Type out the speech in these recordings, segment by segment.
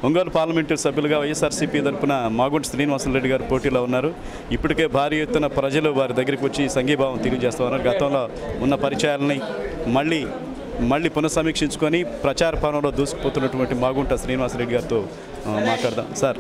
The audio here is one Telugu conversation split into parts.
ఒంగోలు పార్లమెంటు సభ్యులుగా వైఎస్ఆర్సీపీ తరపున మాగుంటి శ్రీనివాసరెడ్డి గారు పోటీలో ఉన్నారు ఇప్పటికే భారీ ఎత్తున ప్రజలు వారి దగ్గరికి వచ్చి సంఘీభావం తెలియజేస్తూ ఉన్నారు గతంలో ఉన్న పరిచయాలని మళ్ళీ మళ్ళీ పునఃసమీక్షించుకొని ప్రచార పరంలో దూసుకుపోతున్నటువంటి మాగుంట శ్రీనివాసరెడ్డి గారితో ఆ, మాట్లాడదాం సార్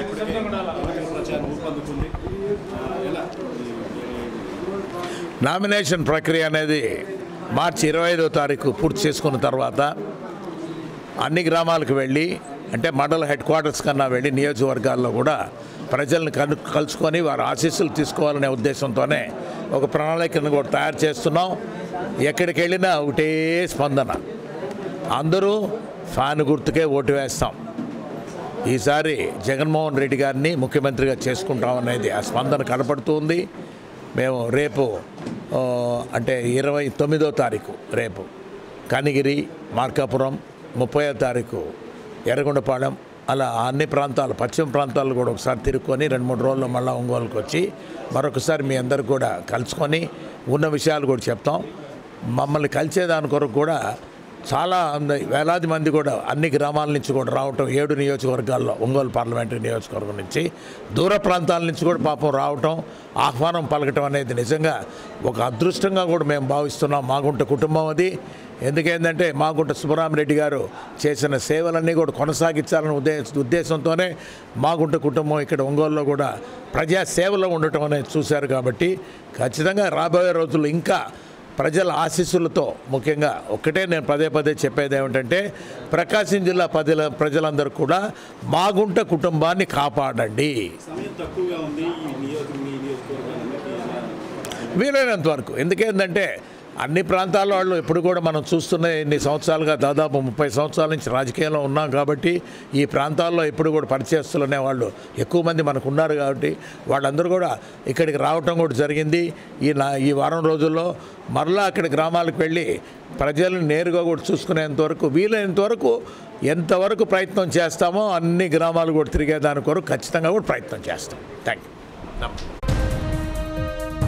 నామినేషన్ ప్రక్రియ అనేది మార్చి ఇరవై ఐదో తారీఖు పూర్తి చేసుకున్న తర్వాత అన్ని గ్రామాలకు వెళ్ళి అంటే మండల హెడ్ క్వార్టర్స్ కన్నా వెళ్ళి నియోజకవర్గాల్లో కూడా ప్రజల్ని కను కలుసుకొని వారి ఆశీస్సులు తీసుకోవాలనే ఉద్దేశంతోనే ఒక ప్రణాళికను కూడా తయారు చేస్తున్నాం ఎక్కడికి వెళ్ళినా ఒకటే స్పందన అందరూ ఫ్యాన్ గుర్తుకే ఓటు వేస్తాం ఈసారి జగన్మోహన్ రెడ్డి గారిని ముఖ్యమంత్రిగా చేసుకుంటామనేది ఆ స్పందన కనపడుతుంది మేము రేపు ఆ, అంటే ఇరవై తొమ్మిదో తారీఖు రేపు కనిగిరి మార్కాపురం ముప్పై తారీఖు ఎర్రగొండపాలెం అలా అన్ని ప్రాంతాలు పశ్చిమ ప్రాంతాలు కూడా ఒకసారి తిరుక్కొని రెండు మూడు రోజుల్లో మళ్ళీ ఒంగోలుకి వచ్చి మరొకసారి మీ అందరు కూడా కలుసుకొని ఉన్న విషయాలు కూడా చెప్తాం మమ్మల్ని కలిసేదాని కొరకు కూడా చాలా మంది వేలాది మంది కూడా అన్ని గ్రామాల నుంచి కూడా రావటం ఏడు నియోజకవర్గాల్లో ఒంగోలు పార్లమెంటరీ నియోజకవర్గం నుంచి దూర ప్రాంతాల నుంచి కూడా పాపం రావటం ఆహ్వానం పలకటం అనేది నిజంగా ఒక అదృష్టంగా కూడా మేము భావిస్తున్నాం మాగుంట కుటుంబం అది ఎందుకేంటంటే మాగుంట సుబ్బరామరెడ్డి గారు చేసిన సేవలన్నీ కూడా కొనసాగించాలనే ఉద్దేశ ఉద్దేశంతోనే మాగుంట కుటుంబం ఇక్కడ ఒంగోలులో కూడా ప్రజా సేవలో ఉండటం అనేది చూశారు కాబట్టి ఖచ్చితంగా రాబోయే రోజుల్లో ఇంకా ప్రజల ఆశీస్సులతో ముఖ్యంగా ఒక్కటే నేను పదే పదే చెప్పేది ఏమిటంటే ప్రకాశం జిల్లా ప్రజల ప్రజలందరూ కూడా మాగుంట కుటుంబాన్ని కాపాడండి సమయం తక్కువగా ఉంది ఈ నియోజక మీ వీలైనంత వరకు ఎందుకేంటంటే అన్ని ప్రాంతాల వాళ్ళు ఎప్పుడు కూడా మనం చూస్తున్న ఇన్ని సంవత్సరాలుగా దాదాపు ముప్పై సంవత్సరాల నుంచి రాజకీయంలో ఉన్నాం కాబట్టి ఈ ప్రాంతాల్లో ఎప్పుడు కూడా పరిచయస్తులు అనేవాళ్ళు ఎక్కువ మంది మనకు ఉన్నారు కాబట్టి వాళ్ళందరూ కూడా ఇక్కడికి రావటం కూడా జరిగింది ఈ నా ఈ వారం రోజుల్లో మరలా అక్కడ గ్రామాలకు వెళ్ళి ప్రజలను నేరుగా కూడా చూసుకునేంత వరకు వీలైనంత వరకు ఎంతవరకు ప్రయత్నం చేస్తామో అన్ని గ్రామాలు కూడా తిరిగేదాని కొరకు ఖచ్చితంగా కూడా ప్రయత్నం చేస్తాం థ్యాంక్ యూ